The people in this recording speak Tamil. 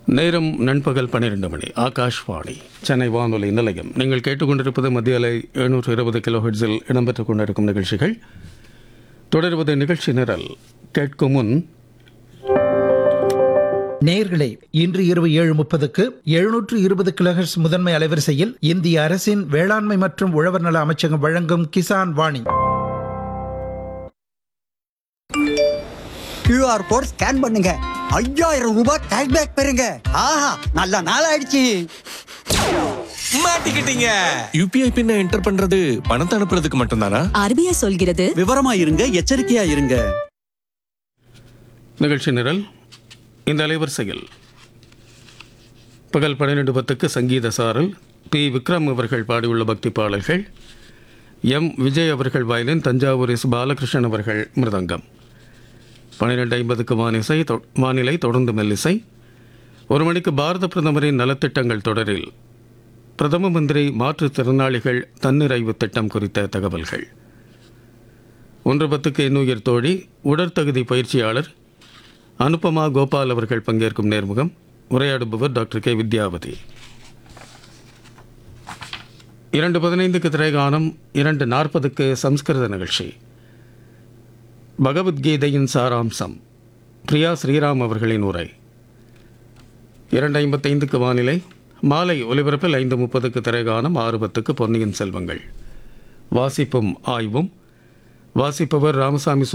நேரம் நண்பகல் பன்னிரெண்டு மணி ஆகாஷ்வாணி சென்னை வானொலி நிலையம் நீங்கள் கேட்டுக்கொண்டிருப்பது மத்திய அலை எழுநூற்று இருபது கிலோ ஹெட்ஸில் இடம்பெற்றுக் கொண்டிருக்கும் நிகழ்ச்சிகள் தொடர்வது நிகழ்ச்சி நிரல் கேட்கும் முன் நேயர்களே இன்று இரவு ஏழு முப்பதுக்கு எழுநூற்று இருபது கிலோஹெர்ட்ஸ் முதன்மை அலைவரிசையில் இந்திய அரசின் வேளாண்மை மற்றும் உழவர் நல அமைச்சகம் வழங்கும் Kisan Vani QR code scan பண்ணுங்க ஐயாயிரம் ரூபாய் கேஷ்பேக் பெறுங்க ஆஹா நல்ல நாள் ஆயிடுச்சு மாட்டிக்கிட்டீங்க யூபிஐ பின்ன என்டர் பண்றது பணத்தை அனுப்புறதுக்கு மட்டும்தானா ஆர்பிஐ சொல்கிறது விவரமா இருங்க எச்சரிக்கையா இருங்க நிகழ்ச்சி நிரல் இந்த அலைவரிசையில் பகல் பன்னிரெண்டு பத்துக்கு சங்கீத சாரல் பி விக்ரம் அவர்கள் பாடியுள்ள பக்தி பாடல்கள் எம் விஜய் அவர்கள் வயலின் தஞ்சாவூர் எஸ் பாலகிருஷ்ணன் அவர்கள் மிருதங்கம் பன்னிரெண்டு ஐம்பதுக்கு வானிசை தொ- வானிலை தொடர்ந்து மெல்லிசை ஒரு மணிக்கு பாரத பிரதமரின் நலத்திட்டங்கள் தொடரில் பிரதம மந்திரி மாற்றுத்திறனாளிகள் தன்னிறைவு திட்டம் குறித்த தகவல்கள் ஒன்று பத்துக்கு இன்னுயிர் தோழி உடற்தகுதி பயிற்சியாளர் அனுபமா கோபால் அவர்கள் பங்கேற்கும் நேர்முகம் உரையாடுபவர் டாக்டர் கே வித்யாவதி இரண்டு பதினைந்துக்கு திரைகானம் இரண்டு நாற்பதுக்கு சம்ஸ்கிருத நிகழ்ச்சி பகவத்கீதையின் சாராம்சம் பிரியா ஸ்ரீராம் அவர்களின் உரை இரண்டு ஐம்பத்தைந்துக்கு வானிலை மாலை ஒலிபரப்பில் ஐந்து முப்பதுக்கு திரைகானம் ஆறு பத்துக்கு பொன்னியின் செல்வங்கள் வாசிப்பும் ஆய்வும் வாசிப்பவர் ராமசாமி